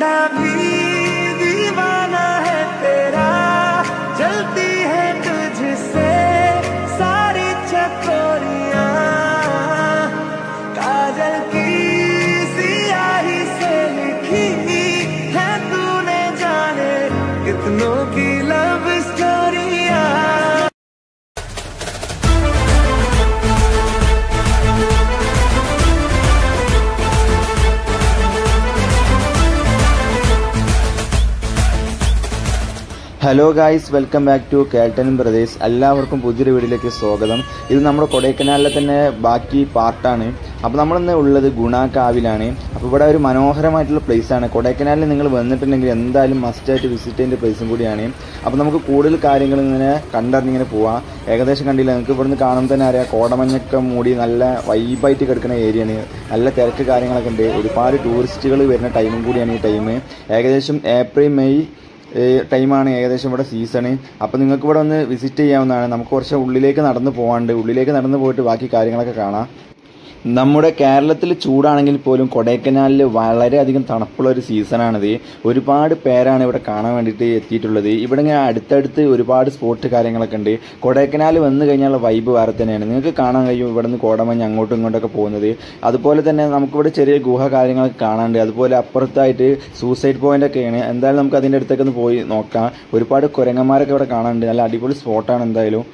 झंडा भी दीवाना है तेरा जलती है तुझसे सारी चकोरियां काजल की सियाही से लिखी है तूने जाने कितनों की लव स्टोरियां hello guys welcome back to Kelton brothers എല്ലാവർക്കും പുതിയൊരു വീഡിയോയിലേക്ക് സ്വാഗതം ഇത് നമ്മുടെ കൊടൈക്കനാലിലെ തന്നെ ബാക്കി പാർട്ടാണ് അപ്പോൾ നമ്മളിന്ന് ഉള്ളത് ഗുണാകാവിലാണ് അപ്പോൾ ഇവിടെ ഒരു മനോഹരമായിട്ടുള്ള place ആണ് കൊടൈക്കനാലിൽ നിങ്ങൾ വന്നിട്ടുണ്ടെങ്കിൽ എന്തായാലും മസ്റ്റായിട്ട് വിസിറ്റ് ചെയ്യേണ്ട പ്ലേസും കൂടിയാണ് അപ്പോൾ നമുക്ക് കൂടുതൽ കാര്യങ്ങൾ ഇങ്ങനെ കണ്ടറിഞ്ഞിങ്ങനെ പോവാം ഏകദേശം കണ്ടില്ല നിങ്ങൾക്ക് ഇവിടുന്ന് കാണുമ്പോൾ തന്നെ അറിയാം കോടമഞ്ഞൊക്കെ മൂടി നല്ല വൈബായിട്ട് കിടക്കുന്ന ഏരിയയാണ് നല്ല തിരക്ക് കാര്യങ്ങളൊക്കെ ഉണ്ട് ഒരുപാട് ടൂറിസ്റ്റുകൾ വരുന്ന ടൈമും കൂടിയാണ് ഈ ടൈം ഏകദേശം ഏപ്രിൽ മെയ് ടൈമാണ് ഏകദേശം ഇവിടെ സീസണ് അപ്പോൾ നിങ്ങൾക്ക് ഇവിടെ ഒന്ന് വിസിറ്റ് ചെയ്യാവുന്നതാണ് നമുക്ക് കുറച്ച് ഉള്ളിലേക്ക് നടന്ന് പോകാണ്ട് ഉള്ളിലേക്ക് നടന്ന് പോയിട്ട് ബാക്കി കാര്യങ്ങളൊക്കെ കാണാം നമ്മുടെ കേരളത്തിൽ ചൂടാണെങ്കിൽ പോലും കൊടൈക്കനാലിൽ വളരെയധികം തണുപ്പുള്ള ഒരു സീസണാണിത് ഒരുപാട് പേരാണ് ഇവിടെ കാണാൻ വേണ്ടിയിട്ട് എത്തിയിട്ടുള്ളത് ഇവിടെ ഇങ്ങനെ അടുത്തടുത്ത് ഒരുപാട് സ്പോട്ട് കാര്യങ്ങളൊക്കെ ഉണ്ട് കൊടൈക്കനാൽ വന്നു കഴിഞ്ഞാൽ വൈബ് വേറെ തന്നെയാണ് നിങ്ങൾക്ക് കാണാൻ കഴിയും ഇവിടെ നിന്ന് കോടമഞ്ഞ് അങ്ങോട്ടും ഇങ്ങോട്ടൊക്കെ പോകുന്നത് അതുപോലെ തന്നെ നമുക്കിവിടെ ചെറിയ ഗുഹ കാര്യങ്ങളൊക്കെ കാണാനുണ്ട് അതുപോലെ അപ്പുറത്തായിട്ട് സൂസൈഡ് പോയിന്റ് ഒക്കെയാണ് എന്തായാലും നമുക്ക് അതിൻ്റെ അടുത്തൊക്കെ ഒന്ന് പോയി നോക്കാം ഒരുപാട് കുരങ്ങന്മാരൊക്കെ ഇവിടെ കാണാനുണ്ട് നല്ല അടിപൊളി സ്പോട്ടാണ് എന്തായാലും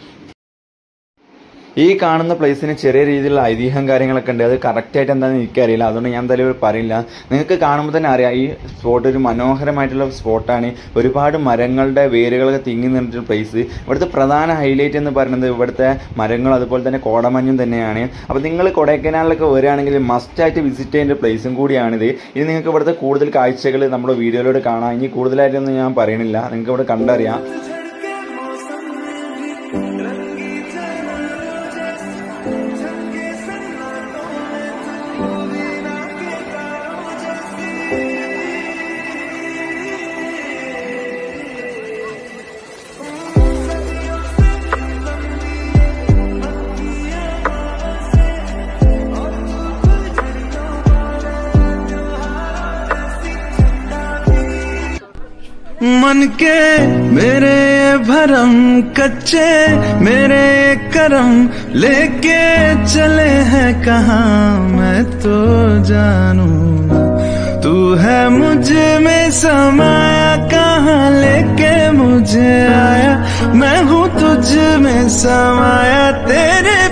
ഈ കാണുന്ന പ്ലേസിന് ചെറിയ രീതിയിലുള്ള ഐതിഹ്യം കാര്യങ്ങളൊക്കെ ഉണ്ട് അത് കറക്റ്റ് ആയിട്ട് എന്താണെന്ന് എനിക്കറിയില്ല അതുകൊണ്ട് ഞാൻ എന്തായാലും പറയില്ല നിങ്ങൾക്ക് കാണുമ്പോൾ തന്നെ അറിയാം ഈ സ്പോട്ട് ഒരു മനോഹരമായിട്ടുള്ള സ്പോട്ടാണ് ഒരുപാട് മരങ്ങളുടെ വേരുകളൊക്കെ തിങ്ങി നിന്നിട്ടുള്ള പ്ലേസ് ഇവിടുത്തെ പ്രധാന ഹൈലൈറ്റ് എന്ന് പറയുന്നത് ഇവിടുത്തെ മരങ്ങളും അതുപോലെ തന്നെ കോടമഞ്ഞും തന്നെയാണ് അപ്പോൾ നിങ്ങൾ കൊടൈക്കനാലിലൊക്കെ വരികയാണെങ്കിൽ മസ്റ്റായിട്ട് വിസിറ്റ് ചെയ്യേണ്ട പ്ലേസും കൂടിയാണിത് ഇത് നിങ്ങൾക്ക് ഇവിടുത്തെ കൂടുതൽ കാഴ്ചകൾ നമ്മുടെ വീഡിയോയിലൂടെ കാണാം ഇനി കൂടുതലായിട്ടൊന്നും ഞാൻ പറയണില്ല നിങ്ങൾക്ക് ഇവിടെ കണ്ടറിയാം झड़के मौसम में भी रंगी चमरों जैसी झलके सन्नाटों में तू वीणा के तारों जैसी सदियों से भी लंबी पत्तियां से और तू फुलझड़ियों वाले त्योहारों जैसी झंडा भी मन के मेरे भरम कच्चे मेरे करम लेके चले हैं कहाँ मैं तो जानू ना तू है मुझ में समाया कहाँ लेके मुझे आया मैं हूँ तुझ में समाया तेरे